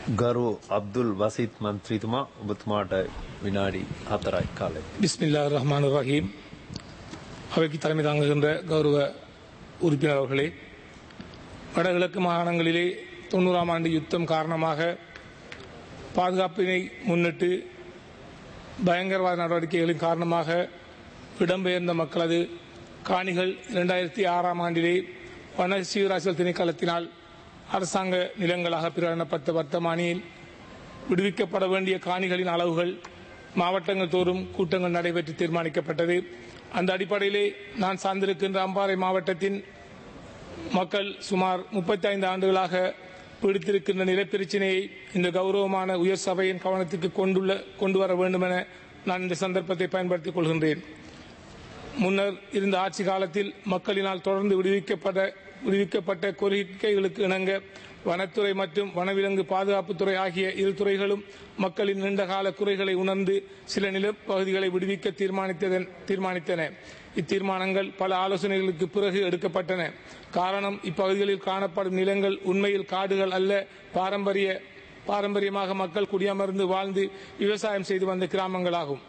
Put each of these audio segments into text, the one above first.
ගරු අබ්දුල් වසිත් මන්ත්‍රීතුමා ඔබතුමාට විනාඩි හතරයි කාලය. பிஸ்மில்லா ரஹ்மான் ரஹீம் அவைக்கு தலைமை தாங்குகின்ற கௌரவ உறுப்பினர் அவர்களே வடகிழக்கு மாகாணங்களிலே தொண்ணூறாம் ஆண்டு யுத்தம் காரணமாக பாதுகாப்பினை முன்னிட்டு பயங்கரவாத நடவடிக்கைகளின் காரணமாக இடம்பெயர்ந்த மக்களது காணிகள் இரண்டாயிரத்தி ஆறாம் ஆண்டிலே வன சீராசல் திணைக்களத்தினால் அரசாங்க நிலங்களாக பிரகடனப்பட்ட வர்த்தமானியில் விடுவிக்கப்பட வேண்டிய காணிகளின் அளவுகள் மாவட்டங்கள் தோறும் கூட்டங்கள் நடைபெற்று தீர்மானிக்கப்பட்டது அந்த அடிப்படையிலே நான் சார்ந்திருக்கின்ற அம்பாறை மாவட்டத்தின் மக்கள் சுமார் 35 ஆண்டுகளாக பிடித்திருக்கின்ற நிலப்பிரச்சினையை இந்த கௌரவமான உயர் சபையின் கவனத்திற்கு கொண்டுள்ள கொண்டு வர வேண்டும் என நான் இந்த சந்தர்ப்பத்தை பயன்படுத்திக் கொள்கின்றேன் முன்னர் இருந்த ஆட்சி காலத்தில் மக்களினால் தொடர்ந்து விடுவிக்கப்பட்ட விடுவிக்கப்பட்ட கோரிக்கைகளுக்கு இணங்க வனத்துறை மற்றும் வனவிலங்கு பாதுகாப்புத்துறை ஆகிய இரு துறைகளும் மக்களின் நீண்டகால குறைகளை உணர்ந்து சில நிலப்பகுதிகளை விடுவிக்க தீர்மானித்ததன் தீர்மானித்தன இத்தீர்மானங்கள் பல ஆலோசனைகளுக்கு பிறகு எடுக்கப்பட்டன காரணம் இப்பகுதிகளில் காணப்படும் நிலங்கள் உண்மையில் காடுகள் அல்ல பாரம்பரிய பாரம்பரியமாக மக்கள் குடியமர்ந்து வாழ்ந்து விவசாயம் செய்து வந்த கிராமங்களாகும்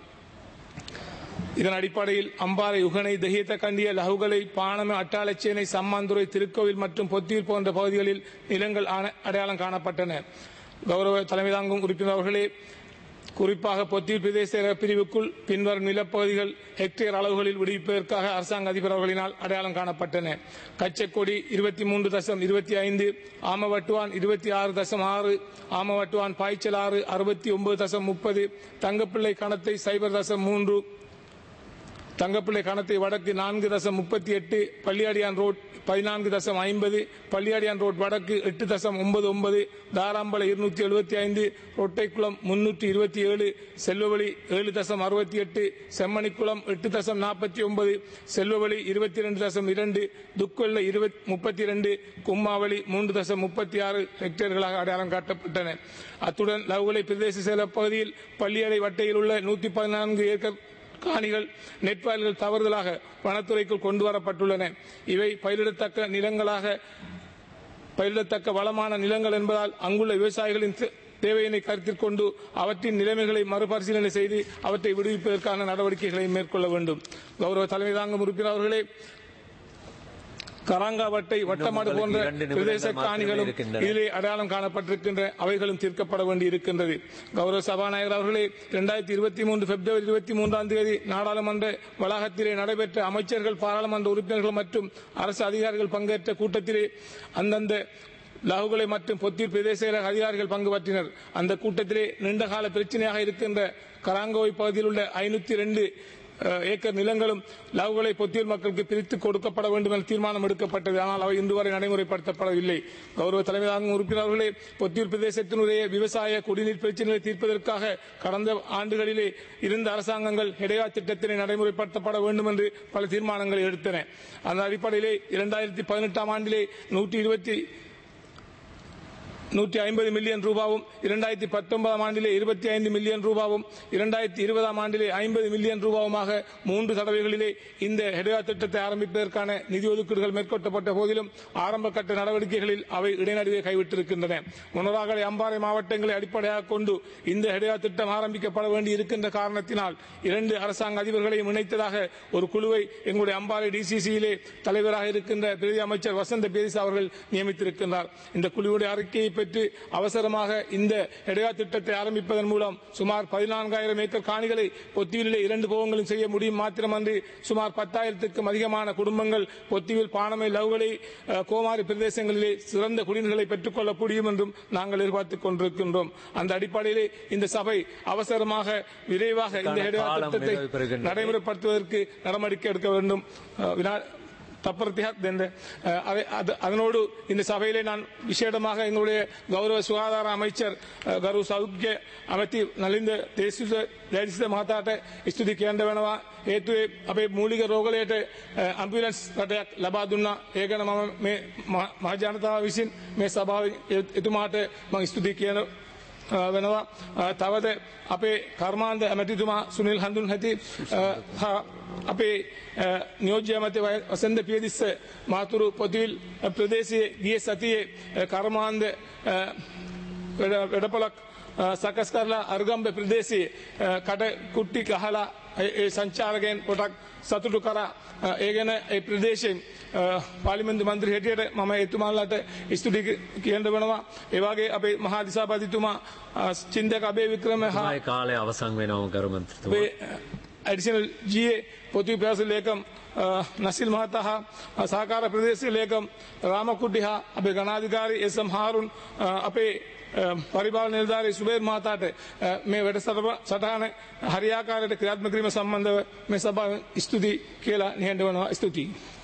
இதன் அடிப்படையில் அம்பாறை உகனை தஹியத்த கண்டிய லகுகளை பாணம அட்டாளச்சேனை சம்மாந்துறை திருக்கோவில் மற்றும் பொத்தியூர் போன்ற பகுதிகளில் நிலங்கள் ஆன- அடையாளம் காணப்பட்டன கௌரவ தலைமை தாங்கும் உறுப்பினர் அவர்களே குறிப்பாக பொத்தியூர் பிரதேச பிரிவுக்குள் பின்வரும் நிலப்பகுதிகள் ஹெக்டேர் அளவுகளில் விடுவிப்பதற்காக அரசாங்க அதிபர் அவர்களினால் அடையாளம் காணப்பட்டன கச்சக்கொடி இருபத்தி மூன்று தசம் இருபத்தி ஐந்து ஆமவட்டுவான் இருபத்தி ஆறு தசம் ஆறு ஆமவட்டுவான் பாய்ச்சல் ஆறு அறுபத்தி ஒன்பது தசம் முப்பது தங்கப்பிள்ளை கணத்தை சைபர் தசம் மூன்று தங்கப்பிள்ளை கணத்தை வடக்கு நான்கு தசம் முப்பத்தி எட்டு பள்ளியாடியான் ரோட் பதினான்கு தசம் ஐம்பது பள்ளியாடியான் ரோட் வடக்கு எட்டு தசம் ஒன்பது ஒன்பது தாராம்பளை இருநூத்தி எழுபத்தி ஐந்து ரொட்டைக்குளம் முன்னூற்றி இருபத்தி ஏழு செல்வவழி ஏழு தசம் அறுபத்தி எட்டு செம்மணிக்குளம் எட்டு தசம் நாற்பத்தி ஒன்பது செல்வவழி இருபத்தி ரெண்டு தசம் இரண்டு துக்கொல்லை இருபத்தி முப்பத்தி இரண்டு கும்மாவளி மூன்று தசம் முப்பத்தி ஆறு ஹெக்டேர்களாக அடையாளம் காட்டப்பட்டன அத்துடன் லவுகலை பிரதேச செயல பகுதியில் பள்ளியடை வட்டையில் உள்ள நூற்றி பதினான்கு ஏக்கர் காணிகள் நெற்வயல்கள் தவறுதலாக வனத்துறைக்குள் கொண்டு வரப்பட்டுள்ளன இவை பயிரிடத்தக்க நிலங்களாக பயிரிடத்தக்க வளமான நிலங்கள் என்பதால் அங்குள்ள விவசாயிகளின் தே- தேவையினை கருத்தில் கொண்டு அவற்றின் நிலைமைகளை மறுபரிசீலனை செய்து அவற்றை விடுவிப்பதற்கான நடவடிக்கைகளை மேற்கொள்ள வேண்டும் கௌரவ தலைமை தாங்கும் உறுப்பினர் அவர்களே கராங்காவட்டை வட்டமாடு போன்ற உங்களுக்கு இரண்டு நிமிடங்கள் பிரதேச மாத்திரமே காணிகளும் இருக்கின்றன. இதிலே அடையாளம் காணப்பட்டிருக்கின்ற அவைகளும் தீர்க்கப்பட வேண்டி இருக்கின்றது கௌரவ சபாநாயகர் அவர்களே இரண்டாயிரத்தி இருபத்தி மூன்று பிப்ரவரி இருபத்தி மூன்றாம் தேதி நாடாளுமன்ற வளாகத்திலே நடைபெற்ற அமைச்சர்கள் பாராளுமன்ற உறுப்பினர்கள் மற்றும் அரசு அதிகாரிகள் பங்கேற்ற கூட்டத்திலே அந்தந்த லாகுகளை மற்றும் பொத்தீர் பிரதேச செயலக அதிகாரிகள் பங்கு பற்றினர் அந்த கூட்டத்திலே நீண்டகால பிரச்சனையாக இருக்கின்ற கராங்கோய் பகுதியில் உள்ள ஐநூத்தி ரெண்டு அஹ், ஏக்கர் நிலங்களும் லவ்களை பொத்தியல் மக்களுக்கு பிரித்து கொடுக்கப்பட வேண்டும் என தீர்மானம் எடுக்கப்பட்டது ஆனால் அவை இன்று வரை நடைமுறைப்படுத்தப்படவில்லை கௌரவ தலைமை தாங்கும் உறுப்பினர்களே பொத்தியூர் பிரதேசத்தினுடைய விவசாய குடிநீர் பிரச்சனைகளை தீர்ப்பதற்காக கடந்த ஆண்டுகளிலே இருந்த அரசாங்கங்கள் ஹெடையா திட்டத்தினை நடைமுறைப்படுத்தப்பட வேண்டும் என்று பல தீர்மானங்களை எடுத்தன அந்த அடிப்படையிலே இரண்டாயிரத்தி பதினெட்டாம் ஆண்டிலே நூற்றி இருபத்தி நூற்றி ஐம்பது மில்லியன் ரூபாவும் இரண்டாயிரத்தி பத்தொன்பதாம் ஆண்டிலே இருபத்தி ஐந்து மில்லியன் ரூபாவும் இரண்டாயிரத்தி இருபதாம் ஆண்டிலே ஐம்பது மில்லியன் ரூபாவுமாக மூன்று தடவைகளிலே இந்த ஹெடயா திட்டத்தை ஆரம்பிப்பதற்கான நிதி ஒதுக்கீடுகள் மேற்கொள்ளப்பட்ட போதிலும் ஆரம்ப கட்ட நடவடிக்கைகளில் அவை இடைநடுவே கைவிட்டிருக்கின்றன முன்னதாக அம்பாறை மாவட்டங்களை அடிப்படையாக கொண்டு இந்த ஹெடயா திட்டம் ஆரம்பிக்கப்பட வேண்டி இருக்கின்ற காரணத்தினால் இரண்டு அரசாங்க அதிபர்களையும் இணைத்ததாக ஒரு குழுவை எங்களுடைய அம்பாறை டிசிசியிலே தலைவராக இருக்கின்ற பிரதி அமைச்சர் வசந்த பேரிஸ் அவர்கள் நியமித்திருக்கின்றார் இந்த குழுவுடைய அறிக்கையை பெற்று அவசரமாக இந்த எடையா திட்டத்தை ஆரம்பிப்பதன் மூலம் சுமார் பதினான்காயிரம் ஏக்கர் காணிகளை பொத்தியிலே இரண்டு போகங்களும் செய்ய முடியும் மாத்திரமன்றி சுமார் பத்தாயிரத்துக்கும் அதிகமான குடும்பங்கள் பொத்தியில் பானமை லவ்களை அஹ், கோமாரி பிரதேசங்களிலே சிறந்த குடிநீர்களை பெற்றுக்கொள்ள முடியும் என்றும் நாங்கள் எதிர்பார்த்துக் கொண்டிருக்கின்றோம் அந்த அடிப்படையிலே இந்த சபை அவசரமாக விரைவாக இந்த எடையா காலம் திட்டத்தை நிறைவு பெறுகின்றது. நடைமுறைப்படுத்துவதற்கு நடவடிக்கை எடுக்க வேண்டும் அஹ், வினா- தப்பர்த்தியாத் என்ற அஹ், அதை- அது- அதனோடு இந்த சபையிலே நான் விசேடமாக எங்களுடைய கௌரவ சுகாதார அமைச்சர் அஹ், ගරු සෞඛ්‍ය අමති නලින්ද දේශිත දැරිසිත මහතාට ස්තුති කියන්න වෙනවා හේතුවේ අපේ මූලික රෝගලයට අම්පිලන්ස් රටයක් ලබා දුන්නා ඒ ගැන මම මේ මහ- මහජනතාව විසින් මේ සභාව එතුමාට මම ස්තුති කියන අ, වෙනවා අ, තවද අපේ කර්මාන්ද ඇමතිතුමා සුනිල් හඳුන් හැති හා අපේ අ, නියෝජ්‍ය ඇමති වය- වසන්ත පියදිස්ස මාතුරු පොතිවිල් ප්‍රදේශයේ ගිය සතියේ අ, කර්මාන්ද අ, වැඩ- වැඩපොලක් අ, සකස් කරලා අර්ගම්බ ප්‍රදේශයේ අ, කට කුට්ටි ගහලා ඒ- ඒ සංචාරකයන් පොටක් සතුටු කරා අ, ඒ ගැන ඒ ප්‍රදේශයෙන් අ, පාර්ලිමේන්තු මන්ත්‍රී හැටියට මම එතුමාලට ස්තුති කියන්න වෙනවා ඒ වගේ අපේ මහා දිසාපතිතුමා අ, චින්තක අබේ වික්‍රම හා ඒ කාලය අවසන් වෙනවම කරු මන්ත්‍රීතුමා. वे एडिशनल जीए पृथ्वी व्यास लेखम अ, नसील महता हा अ, सहकार प्रदेश लेखम रामकुड्डी हा अबे गणाधिकारी एस एम हारून अ, අපේ අ, පරිපාලන නිලධාරී සුබේර් මහතාට අ, මේ වැඩසටහන හරියාකාරයට ක්‍රියාත්මක කිරීම සම්බන්ධව මේ සභාව ස්තුති කියලා නිහඬ වනවා ස්තුතියි